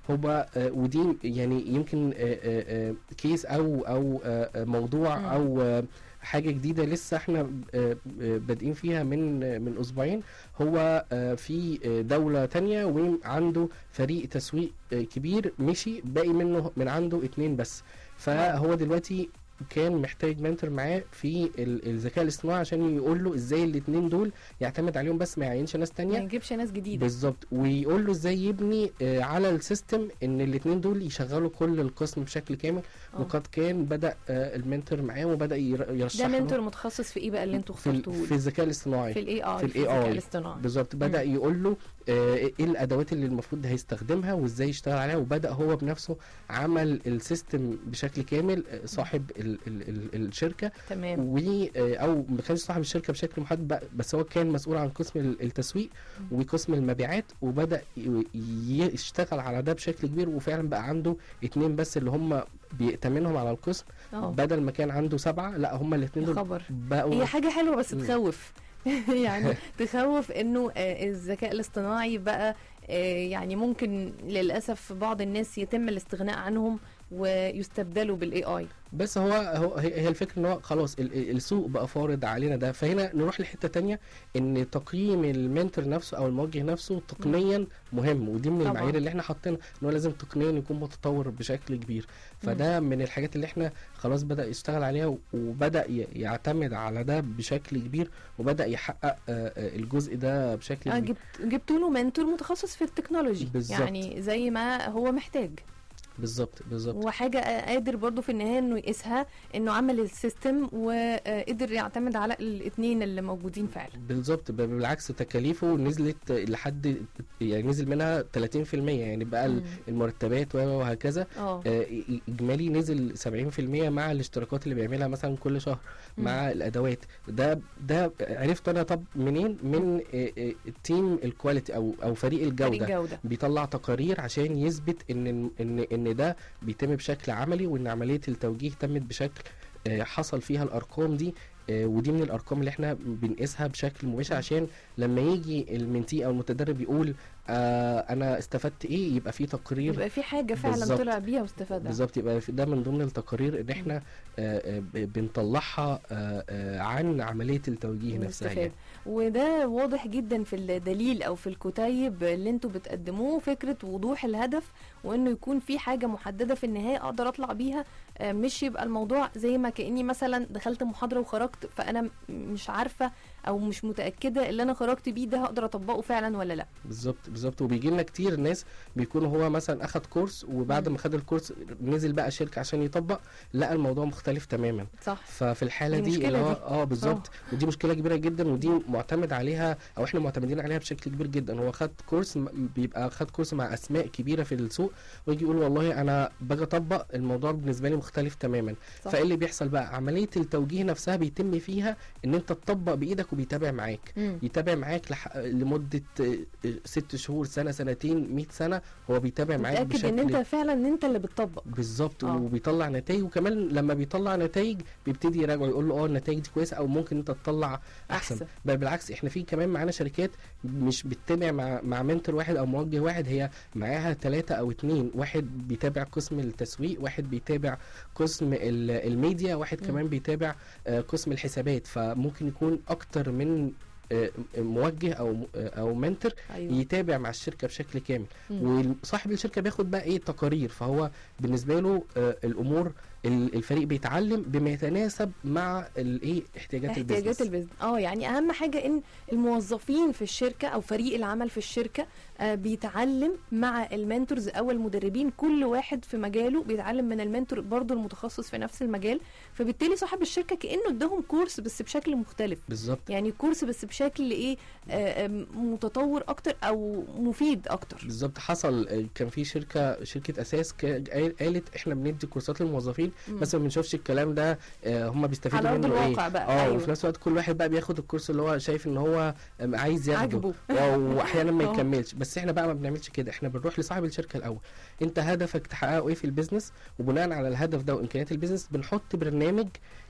هو آه، ودي يعني يمكن آه، آه، آه، كيس او او آه، آه، موضوع مم. او آه، حاجه جديده لسه احنا آه، آه، بادئين فيها من آه، من اسبوعين هو آه، في آه، دوله تانية وعنده فريق تسويق آه، كبير مشي باقي منه من عنده اتنين بس فهو دلوقتي كان محتاج منتور معاه في ال- الذكاء الاصطناعي عشان يقول له ازاي الاتنين دول يعتمد عليهم بس ما يعينش ناس ما تانية يجيبش ناس جديده بالظبط ويقول له ازاي يبني آه، على السيستم ان الاثنين دول يشغلوا كل القسم بشكل كامل آه. وقد كان بدا آه، المنتور معاه وبدا ير- يرشح ده له منتور متخصص في ايه بقى اللي انتوا في, ال- اخترتوه في الذكاء الاصطناعي في الاي اي في ال AI. الذكاء الاصطناعي بالظبط بدا يقول له آه، ايه الادوات اللي المفروض هيستخدمها وازاي يشتغل عليها وبدا هو بنفسه عمل السيستم بشكل كامل آه، صاحب ال ال ال الشركه تمام و آه، او ما كانش صاحب الشركه بشكل محدد بقى، بس هو كان مسؤول عن قسم ال- التسويق وقسم المبيعات وبدا ي- يشتغل على ده بشكل كبير وفعلا بقى عنده اتنين بس اللي هم بيأتمنهم على القسم اه بدل ما كان عنده سبعه لا هم الاتنين يا دول خبر بقوا هي حاجة حلوة بس مم. تخوف يعني تخوف انه آه، الذكاء الاصطناعي بقى آه، يعني ممكن للاسف بعض الناس يتم الاستغناء عنهم ويستبدلوا بالاي اي بس هو هو هي هي الفكره ان هو خلاص ال- ال- السوق بقى فارض علينا ده فهنا نروح لحته تانية ان تقييم المنتور نفسه او الموجه نفسه تقنيا مهم ودي من طبعاً. المعايير اللي احنا حاطينها ان هو لازم تقنيا يكون متطور بشكل كبير فده من الحاجات اللي احنا خلاص بدا يشتغل عليها و- وبدا ي- يعتمد على ده بشكل كبير وبدا يحقق آه، آه، الجزء ده بشكل آه، كبير جبت جبت له منتور متخصص في التكنولوجي بالظبط. يعني زي ما هو محتاج بالظبط بالظبط وحاجة قادر برضو في النهاية انه يقيسها انه عمل السيستم وقدر يعتمد على الاثنين اللي موجودين فعلا بالظبط ب- بالعكس تكاليفه نزلت لحد يعني نزل منها 30% يعني بقى ال- مم. المرتبات و- وهكذا اه آه، اجمالي نزل 70% مع الاشتراكات اللي بيعملها مثلا كل شهر مم. مع الادوات ده ده عرفت انا طب منين من آه، آه، التيم الكواليتي او او فريق فريق الجوده جودة بيطلع تقارير عشان يثبت ان ان ان ده بيتم بشكل عملي وان عمليه التوجيه تمت بشكل آه، حصل فيها الارقام دي آه، ودي من الارقام اللي احنا بنقيسها بشكل مباشر مم. عشان لما يجي المنتي او المتدرب يقول آه انا استفدت ايه يبقى في تقرير يبقى في حاجة فعلا بالظبط. طلع بيها واستفادها بالظبط يبقى في- ده من ضمن التقارير ان احنا آه، آه، ب- بنطلعها آه، آه، عن عمليه التوجيه نفسها والاستفادة. يعني وده واضح جدا في الدليل او في الكتيب اللي انتوا بتقدموه فكره وضوح الهدف وانه يكون في حاجه محدده في النهايه اقدر اطلع بيها آه، مش يبقى الموضوع زي ما كاني مثلا دخلت محاضره وخرجت فانا م- مش عارفه او مش متاكده اللي انا خرجت بيه ده هقدر اطبقه فعلا ولا لا بالظبط بالظبط وبيجي لنا كتير ناس بيكون هو مثلا اخد كورس وبعد مم. ما خد الكورس نزل بقى شركه عشان يطبق لقى الموضوع مختلف تماما صح ففي الحاله دي دي مشكلة اللي هو دي. اه بالظبط ودي مشكله كبيره جدا ودي معتمد عليها او احنا معتمدين عليها بشكل كبير جدا هو خد كورس م- بيبقى خد كورس مع اسماء كبيره في السوق ويجي يقول والله انا باجي اطبق الموضوع بالنسبه لي مختلف تماما صح. فايه اللي بيحصل بقى عمليه التوجيه نفسها بيتم فيها ان انت تطبق بايدك وبيتابع معاك مم. يتابع معاك لح... لمده آه، آه، ست شهور سنه سنتين 100 سنه هو بيتابع معاك متاكد بشكل ان انت فعلا ان انت اللي بتطبق بالظبط آه. وبيطلع نتائج وكمان لما بيطلع نتائج بيبتدي يراجعه يقول له اه النتائج دي كويسه او ممكن انت تطلع احسن, أحسن. بل بالعكس احنا في كمان معانا شركات مش بتتابع مع مع منتور واحد او موجه واحد هي معاها ثلاثه او اتنين واحد بيتابع قسم التسويق واحد بيتابع قسم ال- الميديا واحد مم. كمان بيتابع آه، قسم الحسابات فممكن يكون اكتر من آه، موجه او او منتور ايوه يتابع مع الشركه بشكل كامل مم. وصاحب الشركه بياخد بقى ايه تقارير فهو بالنسبه له آه الامور ال- الفريق بيتعلم بما يتناسب مع الايه احتياجات, احتياجات البيزنس البيزنس اه يعني اهم حاجه ان الموظفين في الشركه او فريق العمل في الشركه آه بيتعلم مع المنتورز او المدربين كل واحد في مجاله بيتعلم من المنتور برضه المتخصص في نفس المجال فبالتالي صاحب الشركه كانه اداهم كورس بس بشكل مختلف بالظبط يعني كورس بس بشكل ايه آه آه، متطور اكتر او مفيد اكتر بالظبط حصل آه، كان في شركه شركه اساس كا- قال- قالت احنا بندي كورسات للموظفين مم. بس ما بنشوفش الكلام ده آه هم بيستفيدوا على ارض منه ايه الواقع بقى اه أيوة. وفي نفس الوقت كل واحد بقى بياخد الكورس اللي هو شايف ان هو آم، عايز ياخده عاجبه آه، واحيانا ما آه. يكملش بس احنا بقى ما بنعملش كده احنا بنروح لصاحب الشركه الاول انت هدفك تحققه ايه في البيزنس وبناء على الهدف ده وامكانيات البيزنس بنحط برنامج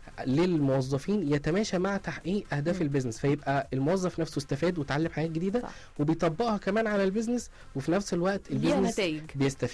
للموظفين يتماشى مع تحقيق اهداف مم. البيزنس فيبقى الموظف نفسه استفاد وتعلم حاجات جديده صح. وبيطبقها كمان على البيزنس وفي نفس الوقت ليها البيزنس نتائج بيستفيد